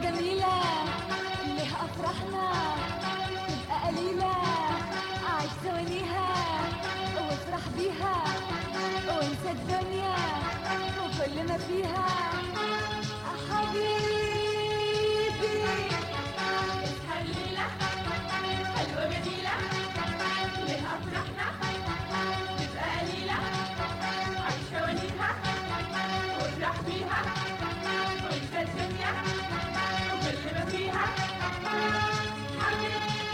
جميلة ليه أفرحنا تبقى قليلة عيش ثوانيها وافرح بيها وانسى الدنيا وكل ما فيها حبيبي اسهر ليلة حلوة جميلة ليه أفرحنا تبقى قليلة عيش ثوانيها وافرح بيها وانسى الدنيا وكل ما فيها حبيبي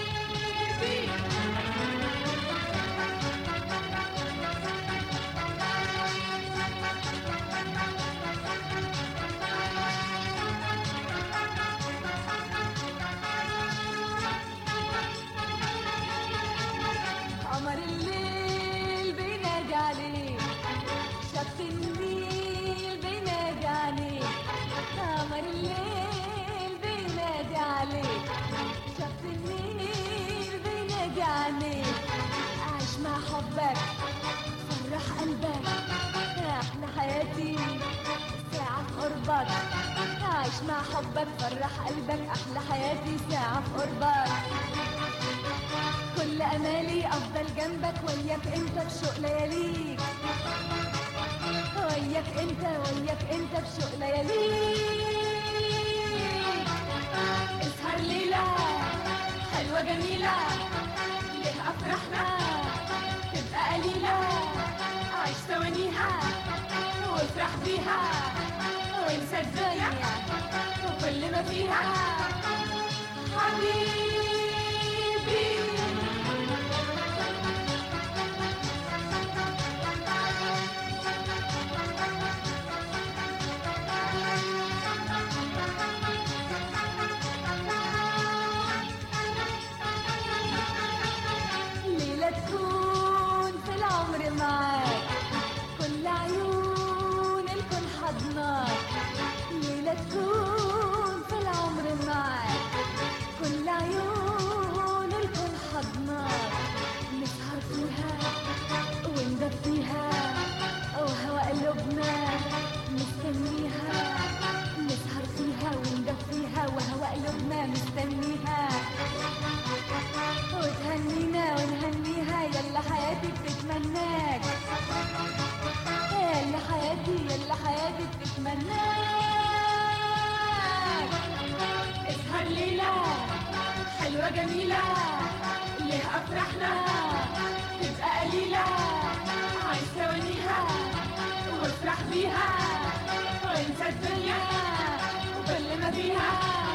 قمر الليل بينادي عليك شط النيل بينادي عليك قمر الليل بينادي عليك شط النيل بينادي عليك عيش مع حبك فرح قلبك احلى حياتي ساعة في قربك عيش مع حبك فرح قلبك احلى حياتي ساعة في قربك كل امالي افضل جنبك وياك انت بشوق لياليك وياك انت وياك انت بشوق لياليك اسهر ليلة حلوة جميلة ليه أفرحنا تبقى قليلة عيش ثوانيها وافرح بيها وانسى الدنيا وكل ما فيها حبيبي ليلة تكون في العمر معاك كل عيون الكل حضناك ليلة تكون في العمر معاك كل عيون الكل حضناك نسهر فيها وندب فيها وهوا قلوبنا مستنيها نسهر فيها وندب فيها وهوا قلوبنا مستنيها وتهنينا ونهنيها يلا حياتي بتتمناك يلا حياتي يلا حياتي بتتمناك اسهر ليلة حلوة جميلة ليه أفرحنا تبقى قليلة عيش ثوانيها وافرح بيها وانسى الدنيا وكل ما فيها